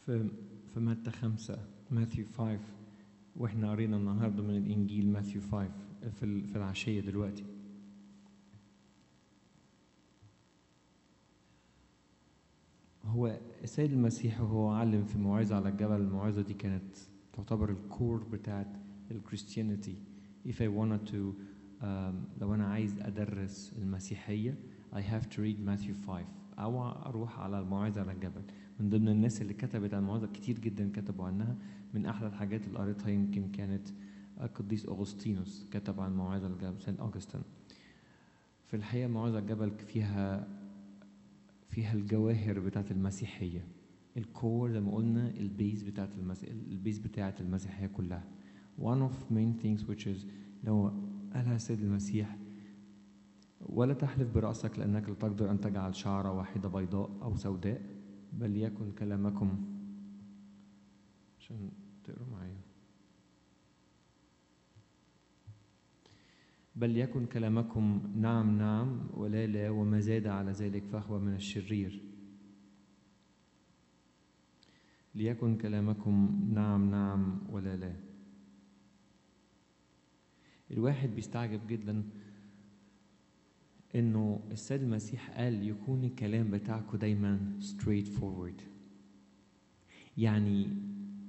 في في متى خمسة ماثيو 5 واحنا قرينا النهارده من الانجيل ماثيو 5 في ال- في العشيه دلوقتي هو السيد المسيح وهو علم في موعظة على الجبل الموعظة دي كانت تعتبر الكور بتاعت الكريستيانيتي if I wanted to um, لو أنا عايز أدرس المسيحية I have to read Matthew 5 أو أروح على الموعظة على الجبل من ضمن الناس اللي كتبت عن الموعظة كتير جدا كتبوا عنها من أحلى الحاجات اللي قريتها يمكن كانت القديس أغسطينوس كتب عن موعظة الجبل سان أوغسطين في الحقيقة موعظة الجبل فيها فيها الجواهر بتاعت المسيحية الكور زي ما قلنا البيز بتاعت المسيح البيز بتاعت المسيحية كلها one of main things which is لو قالها السيد المسيح ولا تحلف برأسك لأنك لا تقدر أن تجعل شعرة واحدة بيضاء أو سوداء بل يكن كلامكم عشان تقروا معايا بل يكن كلامكم نعم نعم ولا لا وما زاد على ذلك فهو من الشرير ليكن كلامكم نعم نعم ولا لا الواحد بيستعجب جدا انه السيد المسيح قال يكون الكلام بتاعكم دايما straight forward يعني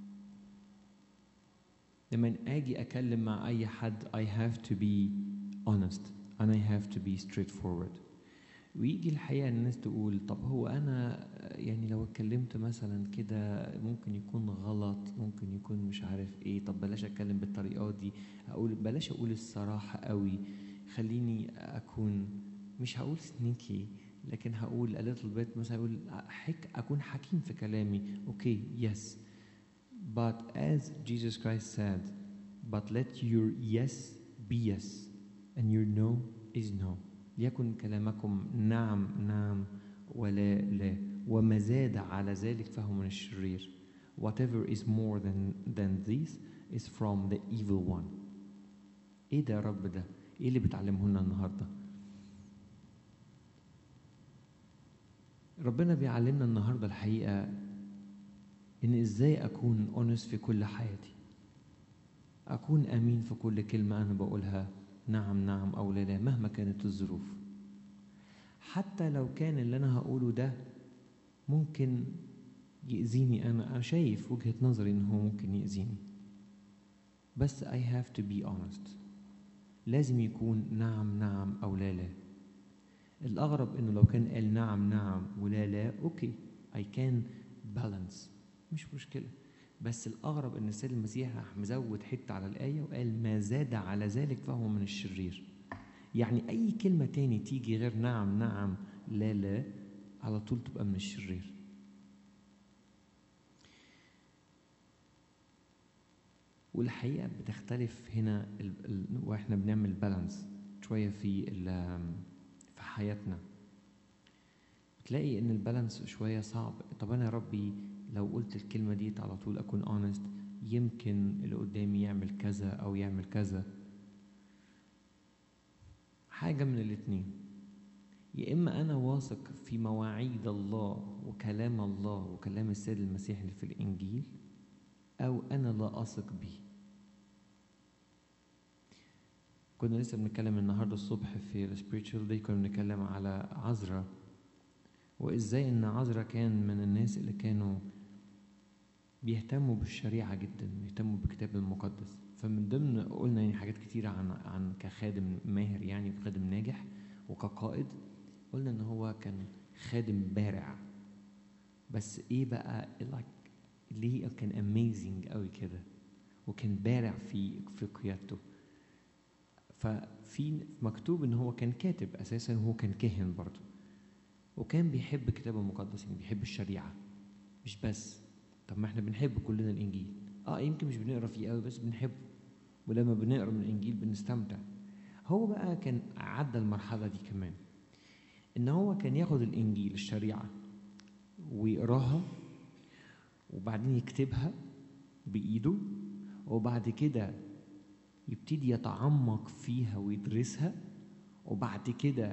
لما اجي اكلم مع اي حد I have to be honest and I have to be straightforward ويجي الحقيقة الناس تقول طب هو أنا يعني لو اتكلمت مثلا كده ممكن يكون غلط ممكن يكون مش عارف إيه طب بلاش أتكلم بالطريقة دي أقول بلاش أقول الصراحة قوي خليني أكون مش هقول سنيكي لكن هقول a little bit مثلا أقول حك أكون حكيم في كلامي أوكي yes but as Jesus Christ said but let your yes be yes and your no is no ليكن كلامكم نعم نعم ولا لا وما زاد على ذلك فهو من الشرير whatever is more than, than this is from the evil one ايه ده يا رب ده ايه اللي بتعلمه لنا النهارده ربنا بيعلمنا النهارده الحقيقه ان ازاي اكون اونست في كل حياتي اكون امين في كل كلمه انا بقولها نعم نعم او لا لا مهما كانت الظروف حتى لو كان اللي انا هقوله ده ممكن يأذيني انا انا شايف وجهة نظري ان هو ممكن يأذيني بس I have to be honest لازم يكون نعم نعم او لا لا الاغرب انه لو كان قال نعم نعم ولا لا اوكي I can balance مش مشكله بس الأغرب إن السيد المسيح راح مزود حتة على الآية وقال ما زاد على ذلك فهو من الشرير يعني أي كلمة تاني تيجي غير نعم نعم لا لا على طول تبقى من الشرير والحقيقة بتختلف هنا ال... ال... واحنا بنعمل بالانس شوية في ال... في حياتنا تلاقي ان البالانس شوية صعب طب انا يا ربي لو قلت الكلمة دي على طول أكون honest يمكن اللي قدامي يعمل كذا أو يعمل كذا حاجة من الاتنين يا إما أنا واثق في مواعيد الله وكلام الله وكلام السيد المسيح اللي في الإنجيل أو أنا لا أثق به كنا لسه بنتكلم النهارده الصبح في السبيريتشوال داي كنا بنتكلم على عذراء وازاي ان عذراء كان من الناس اللي كانوا بيهتموا بالشريعة جدا بيهتموا بالكتاب المقدس فمن ضمن قلنا يعني حاجات كتيرة عن عن كخادم ماهر يعني وخادم ناجح وكقائد قلنا ان هو كان خادم بارع بس ايه بقى like ليه كان اميزنج قوي كده وكان بارع في في قيادته ففي مكتوب ان هو كان كاتب اساسا وهو كان كاهن برضه وكان بيحب الكتاب المقدس يعني بيحب الشريعه مش بس طب ما احنا بنحب كلنا الانجيل اه يمكن مش بنقرا فيه قوي بس بنحبه ولما بنقرا من الانجيل بنستمتع هو بقى كان عدى المرحله دي كمان ان هو كان ياخد الانجيل الشريعه ويقراها وبعدين يكتبها بايده وبعد كده يبتدي يتعمق فيها ويدرسها وبعد كده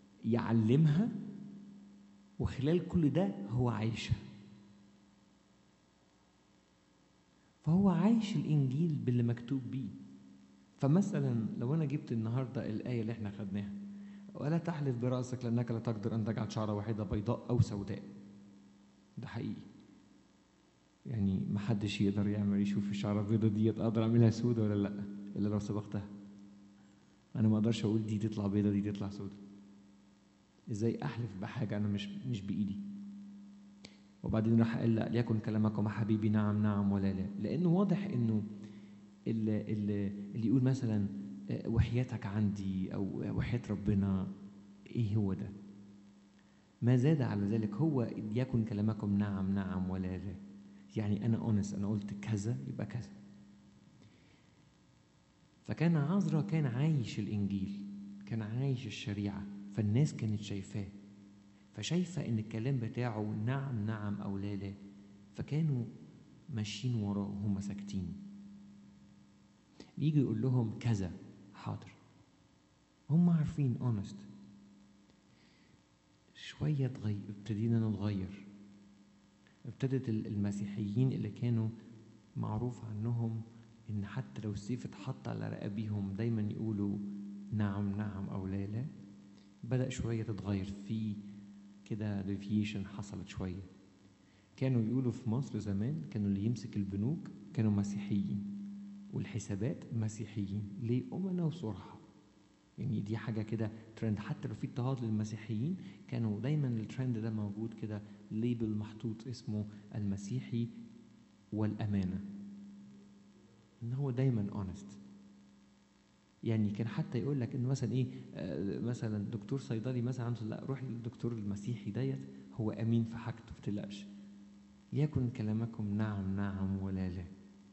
يعلمها وخلال كل ده هو عايشها فهو عايش الانجيل باللي مكتوب بيه فمثلا لو انا جبت النهارده الايه اللي احنا خدناها ولا تحلف براسك لانك لا تقدر ان تجعل شعره واحده بيضاء او سوداء ده حقيقي يعني ما حدش يقدر يعمل يشوف الشعره البيضاء ديت اقدر اعملها سودة ولا لا الا لو سبقتها انا ما اقدرش اقول دي تطلع بيضاء دي تطلع سودة ازاي احلف بحاجه انا مش مش بايدي وبعدين راح قال لا ليكن كلامكم حبيبي نعم نعم ولا لا لانه واضح انه اللي, اللي, اللي يقول مثلا آه، وحياتك عندي او وحياه ربنا ايه هو ده ما زاد على ذلك هو يكن كلامكم نعم نعم ولا لا يعني انا اونس انا قلت كذا يبقى كذا فكان عذرا كان عايش الانجيل كان عايش الشريعه فالناس كانت شايفاه فشايفه ان الكلام بتاعه نعم نعم او لا لا فكانوا ماشيين وراه وهم ساكتين يجي يقول لهم كذا حاضر هم عارفين اونست شويه تغير ابتدينا نتغير ابتدت ال- المسيحيين اللي كانوا معروف عنهم ان حتى لو السيف اتحط على رقابيهم دايما يقولوا نعم نعم او لا لا بدأ شوية تتغير في كده ديفيشن حصلت شوية كانوا يقولوا في مصر زمان كانوا اللي يمسك البنوك كانوا مسيحيين والحسابات مسيحيين ليه أمنا وصرحة يعني دي حاجة كده ترند حتى لو في اضطهاد للمسيحيين كانوا دايما الترند ده موجود كده ليبل محطوط اسمه المسيحي والأمانة إن هو دايما اونست يعني كان حتى يقول لك انه مثلا ايه آه، مثلا دكتور صيدلي مثلا عنده لا روح للدكتور المسيحي ديت هو امين في حاجته ما تقلقش يكن كلامكم نعم نعم ولا لا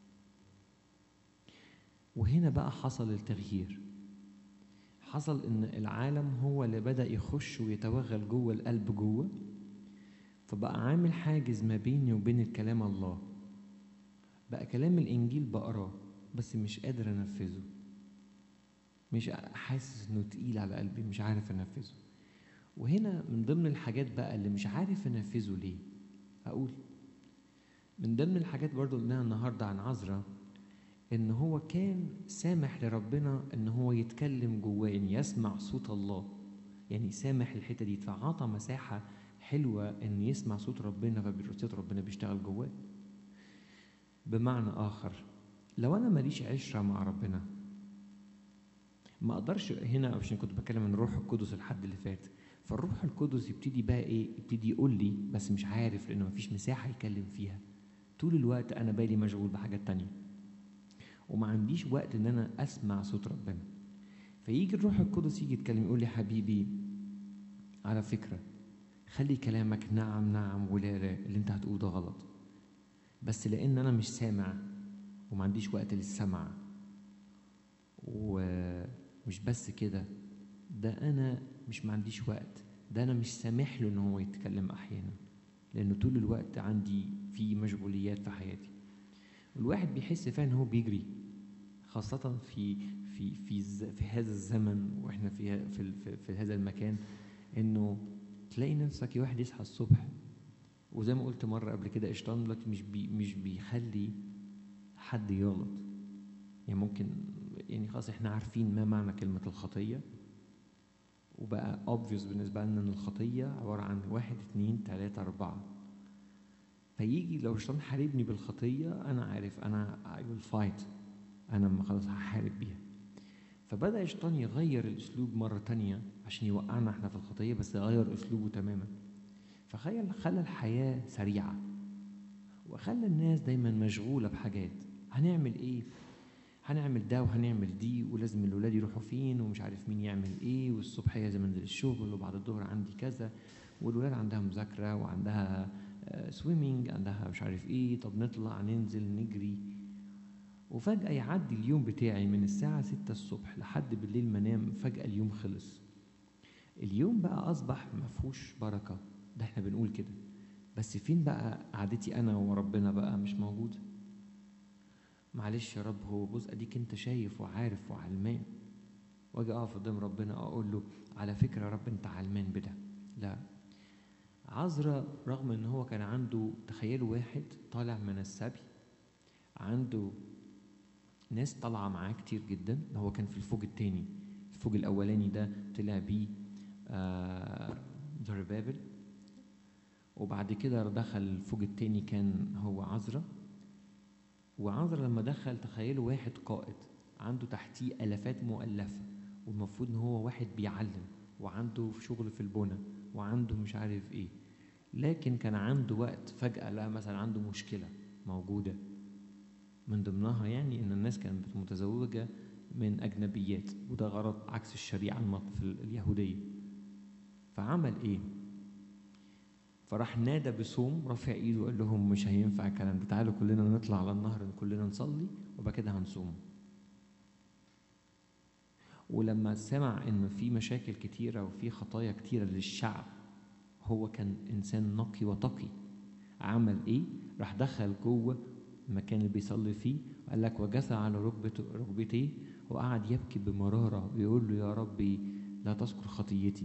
وهنا بقى حصل التغيير حصل ان العالم هو اللي بدا يخش ويتوغل جوه القلب جوه فبقى عامل حاجز ما بيني وبين الكلام الله بقى كلام الانجيل بقراه بس مش قادر انفذه مش حاسس انه تقيل على قلبي مش عارف انفذه وهنا من ضمن الحاجات بقى اللي مش عارف انفذه ليه هقول من ضمن الحاجات برضو قلناها النهارده عن عذرا ان هو كان سامح لربنا ان هو يتكلم جواه يعني يسمع صوت الله يعني سامح الحته دي فعطى مساحه حلوه ان يسمع صوت ربنا فصوت ربنا بيشتغل جواه بمعنى اخر لو انا ماليش عشره مع ربنا ما اقدرش هنا عشان كنت بتكلم عن الروح القدس الحد اللي فات فالروح القدس يبتدي بقى ايه يبتدي يقول لي بس مش عارف لانه مفيش مساحه يتكلم فيها طول الوقت انا بالي مشغول بحاجات تانية وما عنديش وقت ان انا اسمع صوت ربنا فيجي الروح القدس يجي يتكلم يقول لي حبيبي على فكره خلي كلامك نعم نعم ولا لا اللي انت هتقوله ده غلط بس لان انا مش سامع وما عنديش وقت للسمع ومش بس كده ده انا مش ما عنديش وقت ده انا مش سامح له ان هو يتكلم احيانا لانه طول الوقت عندي في مشغوليات في حياتي الواحد بيحس فعلا ان هو بيجري خاصة في في في الز- في هذا الزمن واحنا في في ال- في, في هذا المكان انه تلاقي نفسك واحد يصحى الصبح وزي ما قلت مرة قبل كده الشيطان دلوقتي مش بي مش بيخلي حد يغلط يعني ممكن يعني خلاص احنا عارفين ما معنى كلمة الخطية وبقى obvious بالنسبة لنا ان الخطية عبارة عن واحد اتنين تلاتة أربعة فيجي لو الشيطان حاربني بالخطية أنا عارف أنا I will fight أنا ما خلاص هحارب بيها فبدأ الشيطان يغير الأسلوب مرة تانية عشان يوقعنا احنا في الخطية بس يغير أسلوبه تماما فخلى خلى الحياة سريعة وخلى الناس دايما مشغولة بحاجات هنعمل ايه هنعمل ده وهنعمل دي ولازم الولاد يروحوا فين ومش عارف مين يعمل ايه والصبح لازم انزل الشغل وبعد الظهر عندي كذا والولاد عندها مذاكرة وعندها سويمنج عندها مش عارف ايه طب نطلع ننزل نجري وفجأة يعدي اليوم بتاعي من الساعة ستة الصبح لحد بالليل ما انام فجأة اليوم خلص اليوم بقى أصبح مفهوش بركة ده احنا بنقول كده بس فين بقى قعدتي أنا وربنا بقى مش موجود معلش يا رب هو بص أديك أنت شايف وعارف وعلمان واجي أقف قدام ربنا أقول له على فكرة يا رب أنت علمان بده لا عذرا رغم ان هو كان عنده تخيلوا واحد طالع من السبي عنده ناس طالعه معاه كتير جدا هو كان في الفوج التاني الفوج الاولاني ده طلع بيه آه زربابل وبعد كده دخل الفوج التاني كان هو عذرا وعذرا لما دخل تخيلوا واحد قائد عنده تحتيه الافات مؤلفه والمفروض ان هو واحد بيعلم وعنده شغل في البنى وعنده مش عارف ايه لكن كان عنده وقت فجأة لقى مثلا عنده مشكلة موجودة من ضمنها يعني ان الناس كانت متزوجة من اجنبيات وده غرض عكس الشريعة المط- في اليهودية فعمل ايه فراح نادى بصوم رافع ايده وقال لهم مش هينفع الكلام ده تعالوا كلنا نطلع على النهر كلنا نصلي وبعد كده هنصوم ولما سمع ان في مشاكل كتيره وفي خطايا كتيره للشعب هو كان انسان نقي وتقي عمل ايه راح دخل جوه المكان اللي بيصلي فيه قال لك وجثى على ركبته ركبتيه وقعد يبكي بمراره ويقول له يا ربي لا تذكر خطيتي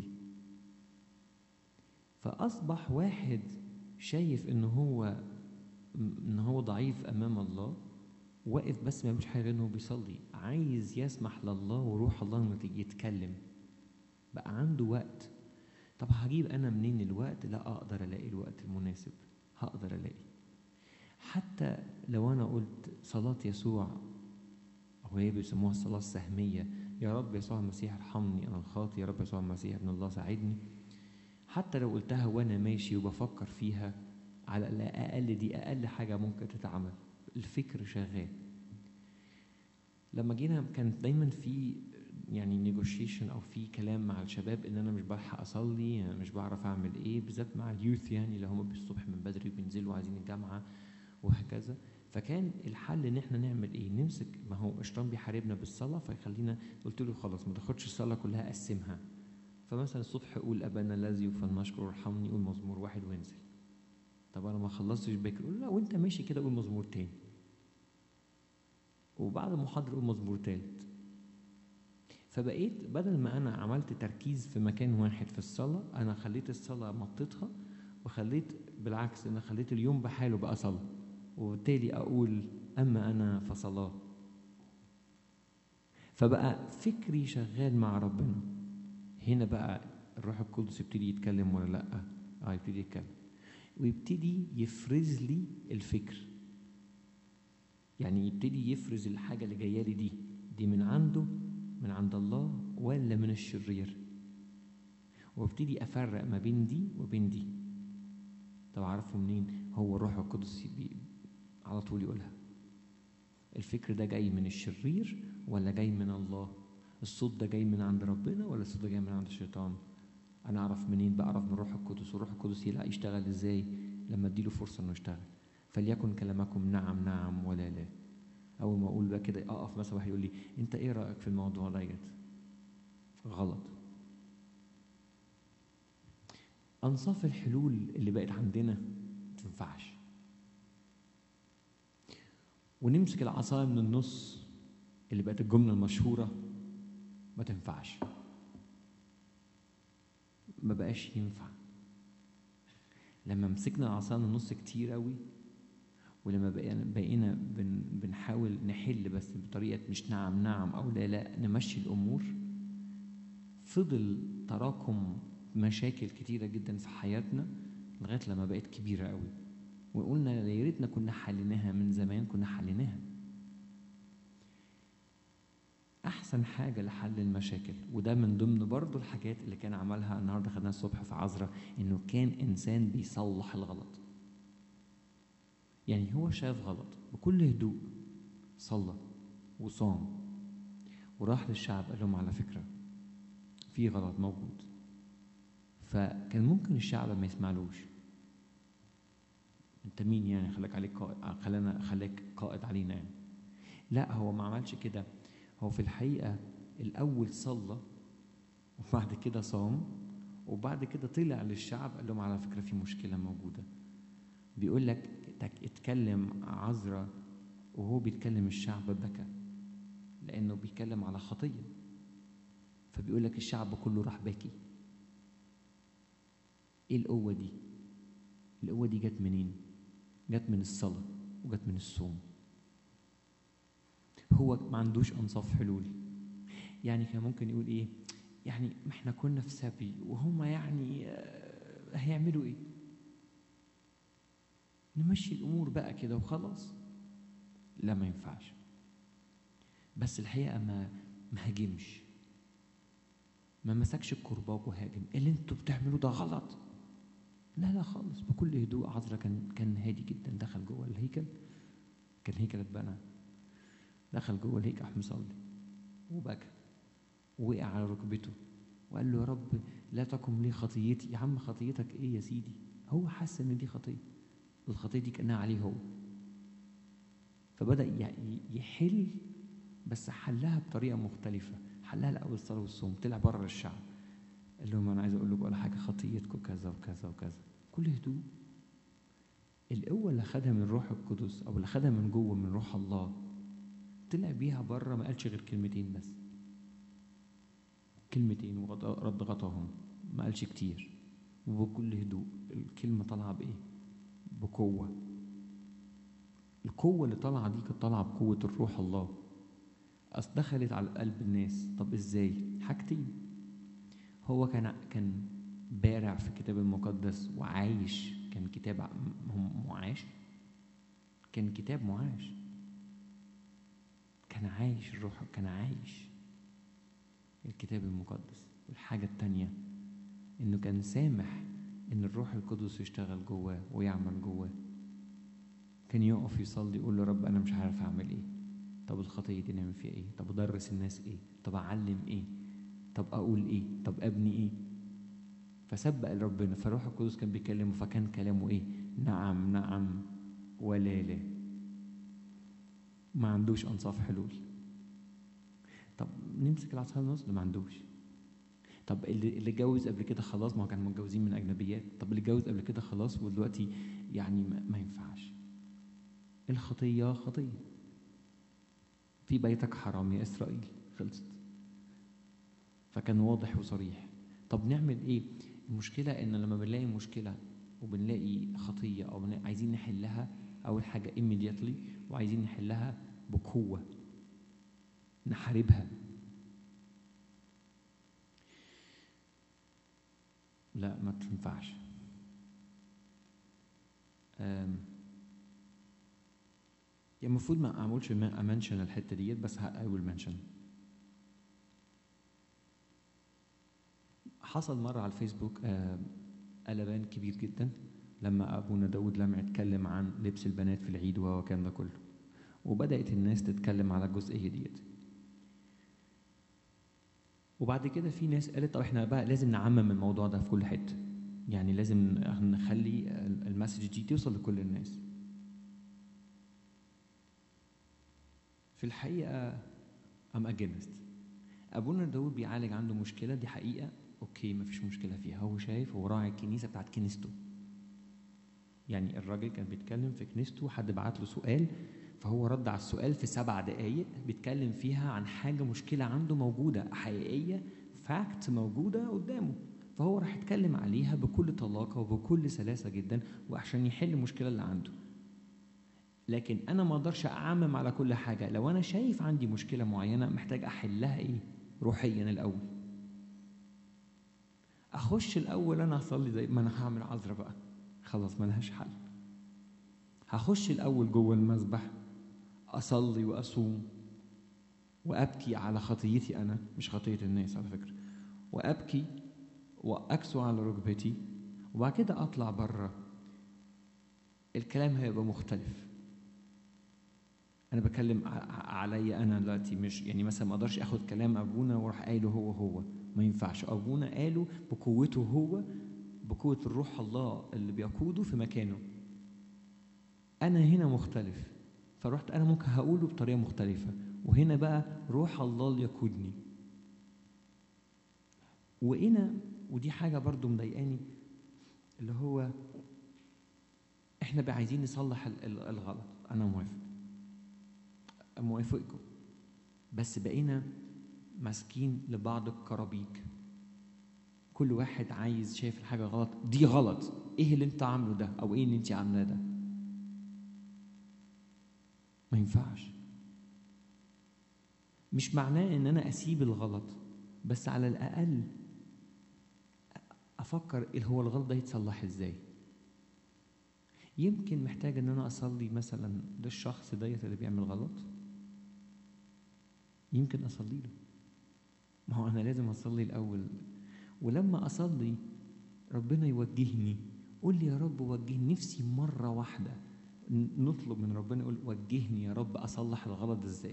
فاصبح واحد شايف ان هو ان هو ضعيف امام الله واقف بس ما بيعملش حاجه غير انه بيصلي عايز يسمح لله وروح الله انه تيجي يتكلم بقى عنده وقت طب هجيب انا منين الوقت لا اقدر الاقي الوقت المناسب هقدر الاقي حتى لو انا قلت صلاه يسوع او هي بيسموها الصلاه السهميه يا رب يسوع المسيح ارحمني انا الخاطي يا رب يسوع المسيح ابن الله ساعدني حتى لو قلتها وانا ماشي وبفكر فيها على الاقل دي اقل حاجه ممكن تتعمل الفكر شغال لما جينا كان دايما في يعني نيجوشيشن او في كلام مع الشباب ان انا مش بلحق اصلي أنا مش بعرف اعمل ايه بالذات مع اليوث يعني اللي هم الصبح من بدري بينزلوا عايزين الجامعه وهكذا فكان الحل ان احنا نعمل ايه نمسك ما هو اشرام بيحاربنا بالصلاه فيخلينا قلت له خلاص ما تاخدش الصلاه كلها قسمها فمثلا الصبح قول ابانا الذي فلنشكر وارحمني قول مزمور واحد وانزل طب انا ما خلصتش بكر قول لا وانت ماشي كده قول مزمور تاني وبعد المحاضرة قول مزمور تالت فبقيت بدل ما انا عملت تركيز في مكان واحد في الصلاة انا خليت الصلاة مطيتها وخليت بالعكس انا خليت اليوم بحاله بقى صلاة وبالتالي اقول اما انا فصلاة فبقى فكري شغال مع ربنا هنا بقى الروح القدس يبتدي يتكلم ولا لا اه يبتدي يتكلم ويبتدي يفرز لي الفكر يعني يبتدي يفرز الحاجة اللي جاية لي دي دي من عنده من عند الله ولا من الشرير وابتدي أفرق ما بين دي وبين دي طب أعرفه منين هو الروح القدس بي على طول يقولها الفكر ده جاي من الشرير ولا جاي من الله الصوت ده جاي من عند ربنا ولا الصوت ده جاي من عند الشيطان انا اعرف منين بعرف من الروح القدس والروح القدس يلاقي يشتغل ازاي لما اديله فرصه انه يشتغل فليكن كلامكم نعم نعم ولا لا اول ما اقول بقى كده اقف مثلا واحد يقول لي انت ايه رايك في الموضوع ديت غلط انصاف الحلول اللي بقت عندنا ما تنفعش ونمسك العصايه من النص اللي بقت الجمله المشهوره ما تنفعش ما بقاش ينفع لما مسكنا العصا من النص كتير قوي ولما بقينا بقينا بن بنحاول نحل بس بطريقه مش نعم نعم او لا لا نمشي الامور فضل تراكم مشاكل كتيره جدا في حياتنا لغايه لما بقت كبيره قوي وقلنا يا ريتنا كنا حليناها من زمان كنا حليناها احسن حاجه لحل المشاكل وده من ضمن برضو الحاجات اللي كان عملها النهارده خدناها الصبح في عذراء انه كان انسان بيصلح الغلط يعني هو شاف غلط بكل هدوء صلى وصام وراح للشعب قال لهم على فكره في غلط موجود فكان ممكن الشعب ما يسمعلوش انت مين يعني خلاك عليك قائد خلانا خلاك قائد علينا يعني لا هو ما عملش كده هو في الحقيقة الأول صلى وبعد كده صام وبعد كده طلع للشعب قال لهم على فكرة في مشكلة موجودة بيقول لك اتكلم عذرا وهو بيتكلم الشعب بكى لأنه بيتكلم على خطية فبيقول لك الشعب كله راح باكي ايه القوة دي؟ القوة دي جت منين؟ جت من الصلاة وجت من الصوم هو ما عندوش انصاف حلول يعني كان ممكن يقول ايه يعني ما احنا كنا في سبي وهم يعني آه، هيعملوا ايه نمشي الامور بقى كده وخلاص لا ما ينفعش بس الحقيقه ما ما هاجمش ما مسكش الكرباج وهاجم اللي انتوا بتعملوه ده غلط لا لا خالص بكل هدوء عذرا كان كان هادي جدا دخل جوه الهيكل كان هيكل اتبنى دخل جوه الهيكل راح مصلي وبكى وقع على ركبته وقال له يا رب لا تقم لي خطيتي يا عم خطيتك ايه يا سيدي هو حس ان دي خطيه الخطيه دي كانها عليه هو فبدا ي- يحل بس حلها بطريقه مختلفه حلها الاول الصلاه والصوم طلع بره الشعب قال لهم انا عايز اقول لكم على حاجه خطيتكم كذا وكذا وكذا كل هدوء القوه اللي خدها من روح القدس او اللي خدها من جوه من روح الله طلع بيها بره ما قالش غير كلمتين بس كلمتين ورد غطاهم ما قالش كتير وبكل هدوء الكلمه طالعه بايه بقوه القوه اللي طالعه دي كانت طالعه بقوه الروح الله أصل دخلت على قلب الناس طب ازاي حاجتين هو كان كان بارع في الكتاب المقدس وعايش كان كتاب ع- م- معاش كان كتاب معاش كان عايش الروح كان عايش الكتاب المقدس والحاجة التانية إنه كان سامح إن الروح القدس يشتغل جواه ويعمل جواه كان يقف يصلي يقول له رب أنا مش عارف أعمل إيه طب الخطية دي نعمل فيها إيه طب أدرس الناس إيه طب أعلم إيه طب أقول إيه طب أبني إيه فسبق لربنا فالروح القدس كان بيكلمه فكان كلامه إيه نعم نعم ولا لا ما عندوش أنصاف حلول طب نمسك العصا النص ده ما عندوش طب اللي اللي اتجوز قبل كده خلاص ما هو كانوا متجوزين من اجنبيات طب اللي اتجوز قبل كده خلاص ودلوقتي يعني ما, ما ينفعش الخطيه خطيه في بيتك حرام يا اسرائيل خلصت فكان واضح وصريح طب نعمل ايه المشكله ان لما بنلاقي مشكله وبنلاقي خطيه او بنلاقي عايزين نحلها اول حاجه immediately وعايزين نحلها بقوه نحاربها لا ما تنفعش أم، يعني المفروض ما اعملش امنشن الحته ديت بس اي ويل منشن حصل مره على الفيسبوك آم، قلبان كبير جدا لما ابونا داود لما اتكلم عن لبس البنات في العيد والكلام ده كله وبدات الناس تتكلم على الجزئيه ديت وبعد كده في ناس قالت طب احنا بقى لازم نعمم الموضوع ده في كل حته يعني لازم نخلي المسج دي توصل لكل الناس في الحقيقه ام اجينست ابونا داود بيعالج عنده مشكله دي حقيقه اوكي مفيش مشكله فيها هو شايف هو راعي الكنيسه بتاعت كنيسته يعني الراجل كان بيتكلم في كنيسته حد بعت له سؤال فهو رد على السؤال في سبع دقايق بيتكلم فيها عن حاجة مشكلة عنده موجودة حقيقية فاكت موجودة قدامه فهو راح يتكلم عليها بكل طلاقة وبكل سلاسة جدا وعشان يحل المشكلة اللي عنده لكن أنا ما أقدرش أعمم على كل حاجة لو أنا شايف عندي مشكلة معينة محتاج أحلها إيه روحيا الأول أخش الأول أنا أصلي زي ما أنا هعمل عذرة بقى خلاص ملهاش حل هخش الأول جوه المسبح أصلي وأصوم وأبكي على خطيتي أنا مش خطية الناس على فكرة وأبكي وأكسو على ركبتي وبعد كده أطلع بره الكلام هيبقى مختلف أنا بكلم عليا أنا دلوقتي مش يعني مثلا ما أقدرش آخد كلام أبونا وأروح قايله هو هو ما ينفعش أبونا قاله بقوته هو بقوة الروح الله اللي بيقوده في مكانه أنا هنا مختلف فرحت أنا ممكن هقوله بطريقة مختلفة وهنا بقى روح الله اللي يقودني وهنا ودي حاجة برضو مضايقاني اللي هو احنا بقى عايزين نصلح الغلط أنا موافق موافقكم بس بقينا ماسكين لبعض الكرابيك كل واحد عايز شايف الحاجة غلط دي غلط ايه اللي انت عامله ده او ايه اللي انت عاملاه ده ما ينفعش مش معناه ان انا اسيب الغلط بس على الاقل افكر ايه هو الغلط ده يتصلح ازاي يمكن محتاج ان انا اصلي مثلا للشخص ديت اللي بيعمل غلط يمكن اصلي له ما هو انا لازم اصلي الاول ولما اصلي ربنا يوجهني قول لي يا رب وجهني نفسي مره واحده نطلب من ربنا يقول وجهني يا رب اصلح الغلط ازاي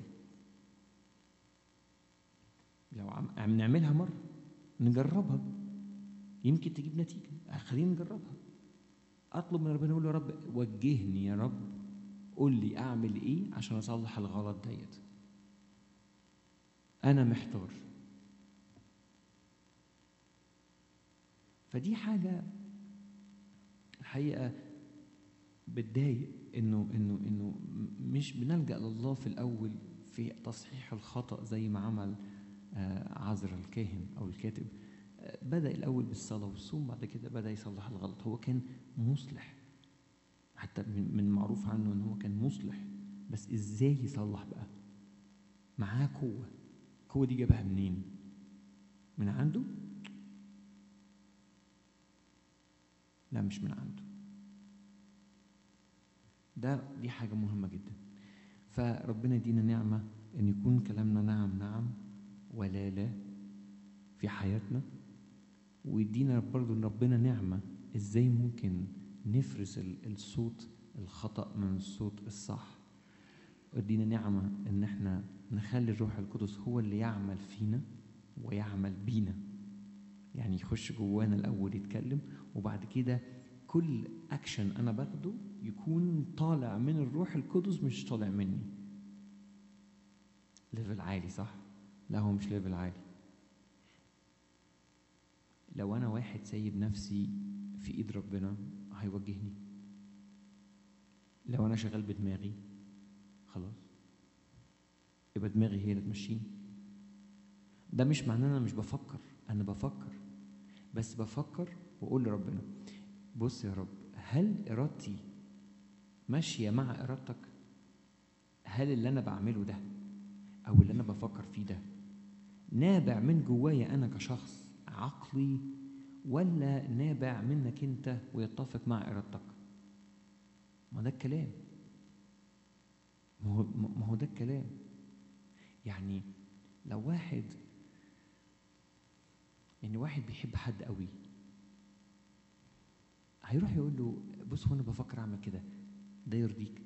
لو عم, عم نعملها مره نجربها يمكن تجيب نتيجه خلينا نجربها اطلب من ربنا اقول له يا رب وجهني يا رب قول لي اعمل ايه عشان اصلح الغلط ديت انا محتار فدي حاجه الحقيقه بتضايق انه انه انه مش بنلجا لله في الاول في تصحيح الخطا زي ما عمل عذر الكاهن او الكاتب بدا الاول بالصلاه والصوم بعد كده بدا يصلح الغلط هو كان مصلح حتى من معروف عنه ان هو كان مصلح بس ازاي يصلح بقى معاه قوه القوه دي جابها منين من عنده لا مش من عنده ده دي حاجة مهمة جدا فربنا يدينا نعمة أن يكون كلامنا نعم نعم ولا لا في حياتنا ويدينا برضو ربنا نعمة إزاي ممكن نفرز الصوت الخطأ من الصوت الصح ويدينا نعمة إن احنا نخلي الروح القدس هو اللي يعمل فينا ويعمل بينا يعني يخش جوانا الأول يتكلم وبعد كده كل اكشن انا باخده يكون طالع من الروح القدس مش طالع مني ليفل عالي صح لا هو مش ليفل عالي لو انا واحد سايب نفسي في ايد ربنا هيوجهني لو انا شغال بدماغي خلاص يبقى دماغي هي اللي تمشيني ده مش معناه انا مش بفكر انا بفكر بس بفكر واقول لربنا بص يا رب هل ارادتي ماشيه مع ارادتك هل اللي انا بعمله ده او اللي انا بفكر فيه ده نابع من جوايا انا كشخص عقلي ولا نابع منك انت ويتفق مع ارادتك ما ده الكلام ما هو ما هو ده الكلام يعني لو واحد يعني واحد بيحب حد قوي هيروح يقول له بص هو انا بفكر اعمل كده ده يرضيك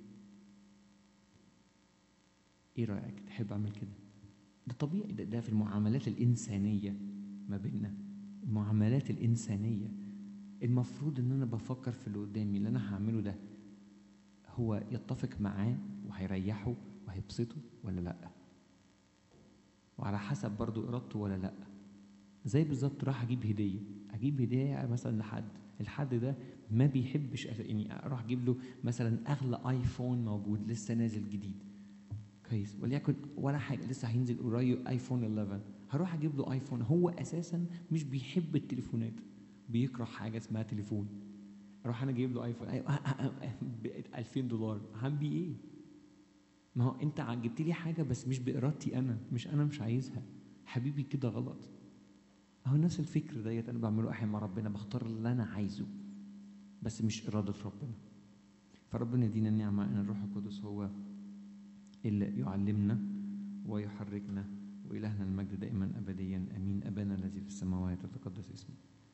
ايه رايك تحب اعمل كده ده طبيعي ده, ده في المعاملات الانسانيه ما بيننا المعاملات الانسانيه المفروض ان انا بفكر في اللي قدامي اللي انا هعمله ده هو يتفق معاه وهيريحه وهيبسطه ولا لا وعلى حسب برضو ارادته ولا لا زي بالظبط راح اجيب هديه اجيب هديه مثلا لحد الحد ده ما بيحبش يعني اروح اجيب له مثلا اغلى ايفون موجود لسه نازل جديد كويس وليكن ولا حاجه لسه هينزل قريب ايفون 11 هروح اجيب له ايفون هو اساسا مش بيحب التليفونات بيكره حاجه اسمها تليفون اروح انا اجيب له ايفون ب 2000 دولار هعمل بيه ايه ما هو انت جبت لي حاجه بس مش بارادتي انا مش انا مش عايزها حبيبي كده غلط اهو نفس الفكر ديت انا بعمله احيانا مع ربنا بختار اللي انا عايزه بس مش اراده ربنا فربنا يدينا النعمه ان الروح القدس هو اللي يعلمنا ويحركنا والهنا المجد دائما ابديا امين ابانا الذي في السماوات يتقدس اسمك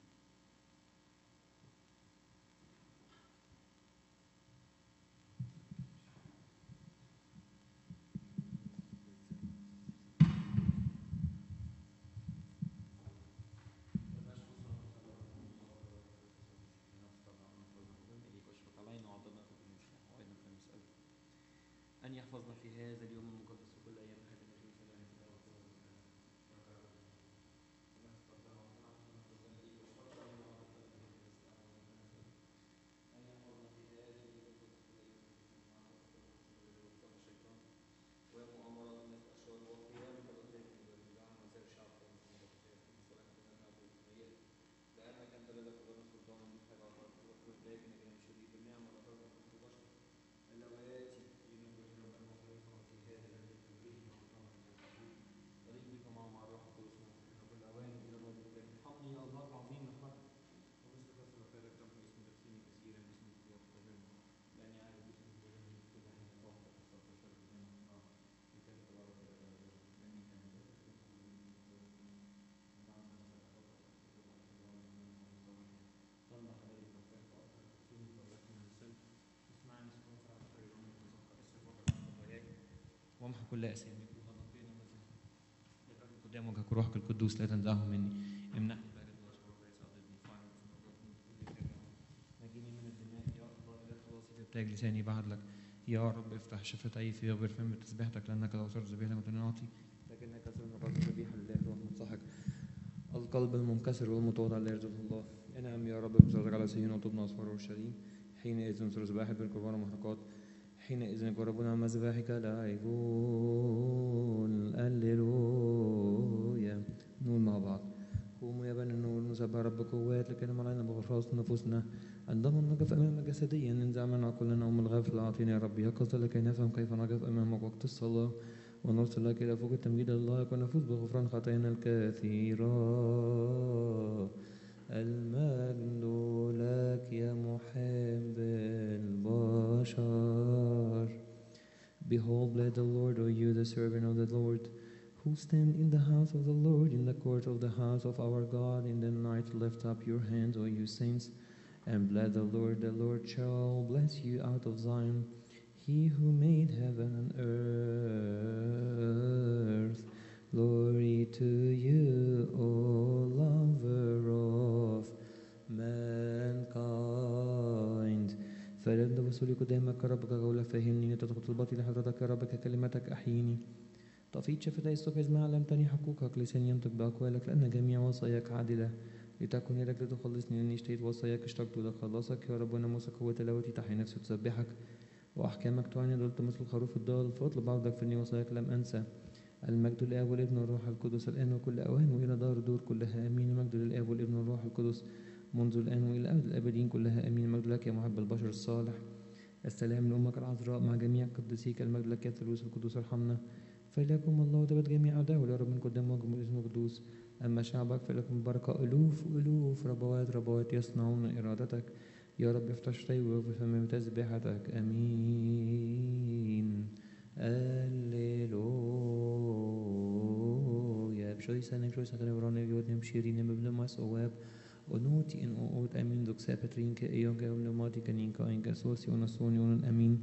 أن يحفظنا في هذا اليوم المقدس وكل أيام حياتنا في سلامة ومؤامرات الناس الأشرار وقيامك الأضياف والجماعة وسائر الشعب لأنك أنت لديك غير سلطان من حيث وخروج لكن كلام شديد بالنعمة والرحمة والبشر اللواتي ينبغي أن نكون في هذا الذي وامحو كل اسامي قدام وجهك وروحك القدوس لا تنزعه مني امنحني بارد واشعر بيصادرني فعلا نجيني من الدماء يا الله الى خلاصي بابتاج لساني بعد لك يا رب افتح شفتي في غبر فم تسبيحتك لانك لو صرت ذبيحه متناعطي لكنك سر قلب ذبيحه لله روح منصحك القلب المنكسر والمتواضع لا يرزق الله انعم يا رب بصلاتك على سيدنا وطبنا اصفار اورشليم حينئذ نصر ذبائح بالقربان والمحرقات حينئذ يقربون عن مذبحك لا يقول هللويا نقول مع بعض قوموا يا بني النور نسبح رب قوات لكن علينا بغفران نفوسنا عندما نقف امامك جسديا ننزع منا كل نوم الغفل اعطينا يا رب يقظه لكي نفهم كيف نقف امامك وقت الصلاه ونرسل لك الى فوق التمجيد الله ونفوز بغفران خطايانا الكثيره المجد لك يا محب البشر Behold, bless the Lord, O you, the servant of the Lord, who stand in the house of the Lord, in the court of the house of our God. In the night, lift up your hands, O you saints, and bless the Lord. The Lord shall bless you out of Zion, he who made heaven and earth. Glory to you, O lover of mankind. فلن وصولي قدامك ربك قولا فهمني تدخل الباطل حضرتك يا ربك كلمتك أحييني طفيت شفتي الصبح ما علمتني حقوقك لساني ينطق بأقوالك لأن جميع وصاياك عادلة لتكن يدك لتخلصني لأني اشتهيت وصاياك اشتقت لخلاصك يا رب وناموسك هو تلاوتي تحيا نفسي تسبحك وأحكامك تعني ضلت مثل الخروف الضال فاطلب عبدك فإني وصاياك لم أنسى المجد للآب والابن والروح القدس الآن وكل أوان وإلى دار دور كلها آمين المجد للآب والابن والروح القدس منذ الآن وإلى أبد الآبدين كلها آمين المجد لك يا محب البشر الصالح السلام لأمك العذراء مع جميع قدسيك المجد لك يا ثالوث القدوس ارحمنا فليكن الله تبت جميع أعداءه يا رب من قدام وجه اسمه قدوس أما شعبك فلكم بركة ألوف ألوف ربوات ربوات يصنعون إرادتك يا رب افتح شتي وفي فم تسبيحتك آمين Alleluia. Psalm ik zoals dat we nu neem shirin neem blim mas owab ونوتي إن أوت أمين دوك سابترين كأيون كأيون نماتي كنين كأين كأسوسي ونصوني ونن أمين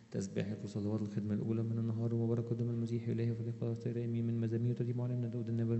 تسبيحك وصلوات الخدمة الأولى من النهار ومبارك قدام المسيح إلهي في لقاء سير أمين من مزامير تدي معلمنا داود النبي